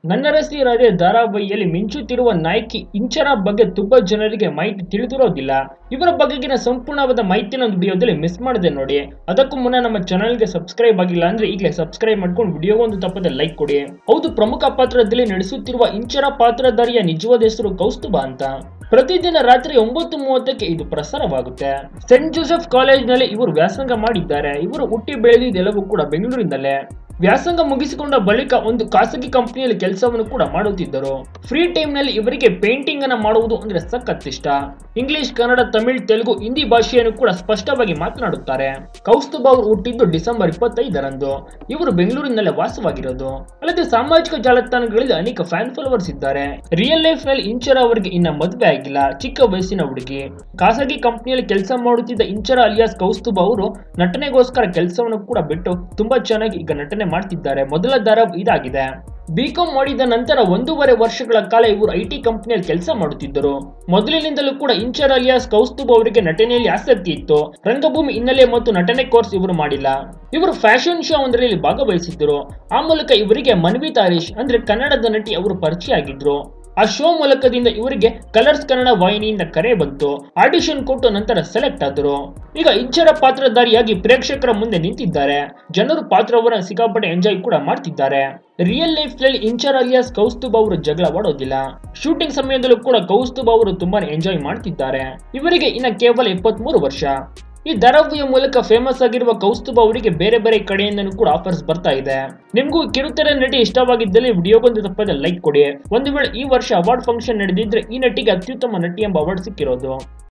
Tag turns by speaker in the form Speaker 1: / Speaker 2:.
Speaker 1: ನನ್ನ ರಸ್ತೆ ರಾಧೆ ಧಾರಾವಾಹಿಯಲ್ಲಿ ಮಿಂಚುತ್ತಿರುವ ನಾಯಕಿ ಇಂಚರ ಬಗ್ಗೆ ತುಂಬಾ ಜನರಿಗೆ ಮಾಹಿತಿ ತಿಳಿದಿರೋದಿಲ್ಲ ಇವರ ಬಗೆಗಿನ ಸಂಪೂರ್ಣವಾದ ಮಾಹಿತಿನ ಒಂದು ವಿಡಿಯೋದಲ್ಲಿ ಮಿಸ್ ಮಾಡಿದೆ ನೋಡಿ ಅದಕ್ಕೂ ಮುನ್ನ ನಮ್ಮ ಚಾನಲ್ಗೆ ಸಬ್ಸ್ಕ್ರೈಬ್ ಆಗಿಲ್ಲ ಅಂದ್ರೆ ಈಗಲೇ ಸಬ್ಸ್ಕ್ರೈಬ್ ಮಾಡ್ಕೊಂಡು ವಿಡಿಯೋ ಒಂದು ತಪ್ಪದೆ ಲೈಕ್ ಕೊಡಿ ಹೌದು ಪ್ರಮುಖ ಪಾತ್ರದಲ್ಲಿ ನಡೆಸುತ್ತಿರುವ ಇಂಚರ ಪಾತ್ರಧಾರಿಯ ನಿಜವಾದ ಹೆಸರು ಕೌಸ್ತುಭ ಅಂತ ಪ್ರತಿದಿನ ರಾತ್ರಿ ಒಂಬತ್ತು ಮೂವತ್ತಕ್ಕೆ ಇದು ಪ್ರಸಾರವಾಗುತ್ತೆ ಸೆಂಟ್ ಜೋಸೆಫ್ ಕಾಲೇಜ್ನಲ್ಲಿ ಇವರು ವ್ಯಾಸಂಗ ಮಾಡಿದ್ದಾರೆ ಇವರು ಹುಟ್ಟಿ ಬೆಳೆದಿದ್ದೆಲ್ಲವೂ ಕೂಡ ಬೆಂಗಳೂರಿನಲ್ಲೇ ವ್ಯಾಸಂಗ ಮುಗಿಸಿಕೊಂಡ ಬಳಿಕ ಒಂದು ಖಾಸಗಿ ಕಂಪನಿಯಲ್ಲಿ ಕೆಲಸವನ್ನು ಕೂಡ ಮಾಡುತ್ತಿದ್ದರು ಫ್ರೀ ಟೈಮ್ ನಲ್ಲಿ ಇವರಿಗೆ ಪೇಂಟಿಂಗ್ ಅನ್ನ ಮಾಡುವುದು ಅಂದ್ರೆ ಸಖತ್ ಇಷ್ಟ ಇಂಗ್ಲಿಷ್ ಕನ್ನಡ ತಮಿಳ್ ತೆಲುಗು ಹಿಂದಿ ಭಾಷೆಯನ್ನು ಕೂಡ ಸ್ಪಷ್ಟವಾಗಿ ಮಾತನಾಡುತ್ತಾರೆ ಕೌಸ್ತುಭ ಅವರು ಹುಟ್ಟಿದ್ದು ಡಿಸೆಂಬರ್ ಇಪ್ಪತ್ತೈದರಂದು ಇವರು ಬೆಂಗಳೂರಿನಲ್ಲೇ ವಾಸವಾಗಿರೋದು ಅಲ್ಲದೆ ಸಾಮಾಜಿಕ ಜಾಲತಾಣಗಳಲ್ಲಿ ಅನೇಕ ಫ್ಯಾನ್ ಫಾಲೋವರ್ಸ್ ಇದ್ದಾರೆ ರಿಯಲ್ ಲೈಫ್ ನಲ್ಲಿ ಇಂಚರ ಅವರಿಗೆ ಇನ್ನ ಮದುವೆ ಆಗಿಲ್ಲ ಚಿಕ್ಕ ವಯಸ್ಸಿನ ಹುಡುಗಿ ಖಾಸಗಿ ಕಂಪನಿಯಲ್ಲಿ ಕೆಲಸ ಮಾಡುತ್ತಿದ್ದ ಇಂಚರ ಅಲಿಯಾಸ್ ಕೌಸ್ತುಭ ಅವರು ನಟನೆಗೋಸ್ಕರ ಕೆಲಸವನ್ನು ಕೂಡ ಬಿಟ್ಟು ತುಂಬಾ ಚೆನ್ನಾಗಿ ಈಗ ನಟನೆ ಮಾಡ್ತಿದ್ದಾರೆ ಮೊದಲ ದರ ಇದಾಗಿದೆ ಬಿಕಾಂ ಮಾಡಿದ ನಂತರ ಒಂದೂವರೆ ವರ್ಷಗಳ ಕಾಲ ಇವರು ಐ ಟಿ ಕಂಪನಿಯಲ್ಲಿ ಕೆಲಸ ಮಾಡುತ್ತಿದ್ದರು ಮೊದಲಿನಿಂದಲೂ ಕೂಡ ಇಂಚರ್ ಅಲಿಯಾಸ್ ಕೌಸ್ತುಭ್ ಅವರಿಗೆ ನಟನೆಯಲ್ಲಿ ಆಸಕ್ತಿ ಇತ್ತು ರಂಗಭೂಮಿ ಹಿನ್ನೆಲೆ ಮತ್ತು ನಟನೆ ಕೋರ್ಸ್ ಇವರು ಮಾಡಿಲ್ಲ ಇವರು ಫ್ಯಾಷನ್ ಶೋ ಒಂದರಲ್ಲಿ ಭಾಗವಹಿಸಿದ್ದರು ಆ ಮೂಲಕ ಇವರಿಗೆ ಮನ್ವಿ ತಾರೀಶ್ ಅಂದ್ರೆ ಕನ್ನಡದ ನಟಿ ಅವರು ಪರಿಚಯ ಆಗಿದ್ರು ಆ ಶೋ ಮೂಲಕದಿಂದ ಇವರಿಗೆ ಕಲರ್ಸ್ ಕನ್ನಡ ವಾಹಿನಿಯಿಂದ ಕರೆ ಬಂತು ಆಡಿಷನ್ ಕೊಟ್ಟು ನಂತರ ಸೆಲೆಕ್ಟ್ ಆದರು ಈಗ ಇಂಚರ ಪಾತ್ರಧಾರಿಯಾಗಿ ಪ್ರೇಕ್ಷಕರ ಮುಂದೆ ನಿಂತಿದ್ದಾರೆ ಜನರು ಪಾತ್ರವನ್ನ ಸಿಕ್ಕಾಪಟ್ಟೆ ಎಂಜಾಯ್ ಕೂಡ ಮಾಡ್ತಿದ್ದಾರೆ ರಿಯಲ್ ಲೈಫ್ ನಲ್ಲಿ ಇಂಚರ್ ಅಲಿಯಾಸ್ ಕೌಸ್ತುಭ್ ಅವರು ಜಗಳವಾಡೋದಿಲ್ಲ ಶೂಟಿಂಗ್ ಸಮಯದಲ್ಲೂ ಕೂಡ ಕೌಸ್ತುಭ್ ಅವರು ತುಂಬಾನೇ ಎಂಜಾಯ್ ಮಾಡ್ತಿದ್ದಾರೆ ಇವರಿಗೆ ಇನ್ನ ಕೇವಲ ಇಪ್ಪತ್ತ್ ವರ್ಷ ಈ ಧಾರಾವಾಹಿಯ ಮೂಲಕ ಫೇಮಸ್ ಆಗಿರುವ ಕೌಸ್ತುಭ ಅವರಿಗೆ ಬೇರೆ ಬೇರೆ ಕಡೆಯಿಂದನೂ ಕೂಡ ಆಫರ್ಸ್ ಬರ್ತಾ ಇದೆ ನಿಮಗೂ ಕಿರುತೆರೆ ನಟಿ ಇಷ್ಟವಾಗಿದ್ದಲ್ಲಿ ವಿಡಿಯೋಗೊಂದು ತಪ್ಪದೆ ಲೈಕ್ ಕೊಡಿ ಒಂದು ವೇಳೆ ಈ ವರ್ಷ ಅವಾರ್ಡ್ ಫಂಕ್ಷನ್ ನಡೆದಿದ್ರೆ ಈ ನಟಿಗೆ ಅತ್ಯುತ್ತಮ ನಟಿ ಎಂಬ ಅವಾರ್ಡ್ ಸಿಕ್ಕಿರೋದು